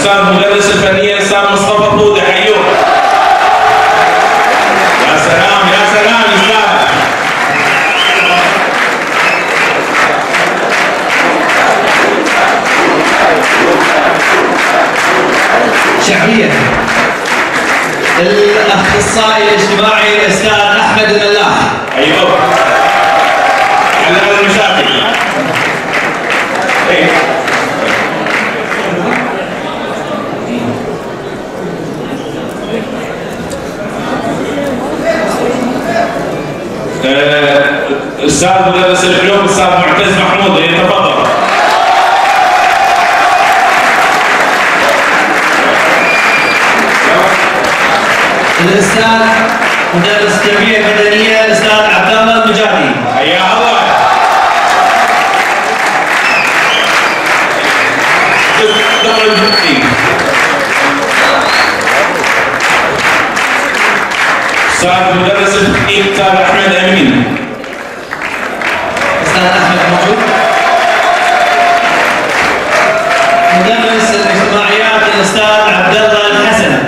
الاستاذ مدرس الفنيه الاستاذ مصطفى طودي حيوه يا سلام يا سلام استاذ شعبية الأخصائي الاجتماعي الأستاذ أحمد الملاح ايوه حلال المشاكل ايه آه، استاذ مدرس العلوم استاذ معتز محمود يتفضل الأستاذ مدرس التربية المدنية الأستاذ عبد الله المجاهدي حيا الله دخل الجبتي استاذ مدرس التكنيك استاذ احمد امين الأستاذ أحمد موجود مدرس الاجتماعيات الأستاذ عبد الله الحسن